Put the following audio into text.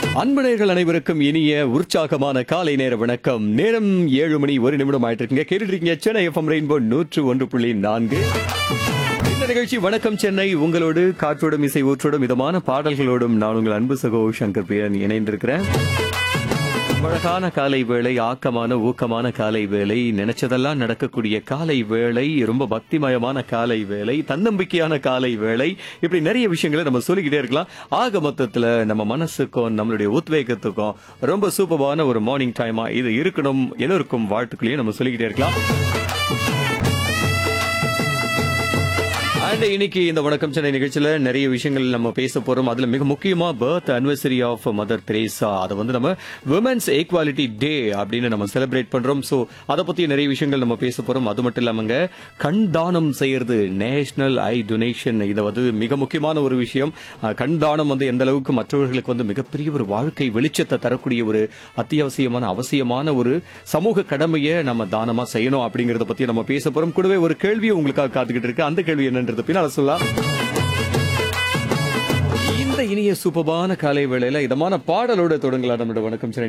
அன்பனைகள் அனைவருக்கும் இனிய உற்சாகமான காலை நேர வணக்கம் நேரம் ஏழு மணி ஒரு நிமிடம் ஆயிட்டு இருக்குங்க கேட்டுட்டு இருக்கீங்க சென்னை எஃப்எம் ரெயின்போ நூற்று ஒன்று புள்ளி நான்கு இந்த நிகழ்ச்சி வணக்கம் சென்னை உங்களோடு காற்றோடும் இசை ஊற்றோடும் மிதமான பாடல்களோடும் நான் உங்கள் அன்பு சகோ சங்கர் பிரியன் இணைந்திருக்கிறேன் அழகான காலை வேளை ஆக்கமான ஊக்கமான காலை வேளை நினைச்சதெல்லாம் நடக்கக்கூடிய காலை வேளை ரொம்ப பக்திமயமான காலை வேளை தன்னம்பிக்கையான காலை வேளை இப்படி நிறைய விஷயங்களை நம்ம சொல்லிக்கிட்டே இருக்கலாம் ஆக மொத்தத்துல நம்ம மனசுக்கும் நம்மளுடைய உத்வேகத்துக்கும் ரொம்ப சூப்பரான ஒரு மார்னிங் டைமா இது இருக்கணும் எல்லோருக்கும் வாழ்த்துக்களையும் நம்ம சொல்லிக்கிட்டே இருக்கலாம் அண்ட் இன்னைக்கு இந்த வணக்கம் சென்னை நிகழ்ச்சியில நிறைய விஷயங்கள் நம்ம பேச போறோம் அதுல மிக முக்கியமா birth anniversary of mother Teresa அதை வந்து நம்ம விமன்ஸ் ஈக்வாலிட்டி டே அப்படின்னு நம்ம செலிப்ரேட் பண்றோம் சோ அதை பத்தி நிறைய விஷயங்கள் நம்ம பேச போறோம் அது மட்டும் இல்லாமங்க கண் தானம் செய்யறது நேஷனல் ஐ டொனேஷன் இது வந்து மிக முக்கியமான ஒரு விஷயம் அஹ், கண் தானம் வந்து எந்த அளவுக்கு மற்றவர்களுக்கு வந்து மிகப்பெரிய ஒரு வாழ்க்கை வெளிச்சத்தை தரக்கூடிய ஒரு அத்தியாவசியமான அவசியமான ஒரு சமூக கடமையை நம்ம தானமா செய்யணும் அப்படிங்கறத பத்தி நம்ம பேச போறோம் கூடவே ஒரு கேள்வியை உங்களுக்காக காத்துக்கிட்டு இருக்கு அந்த கேள்வி என்னன்றது பின்னால சொல்லலாம் இந்த இனிய சூப்பமான காலை வேளையில இதமான பாடலோட தொடங்கலாம் நம்மளோட வணக்கம் சென்னை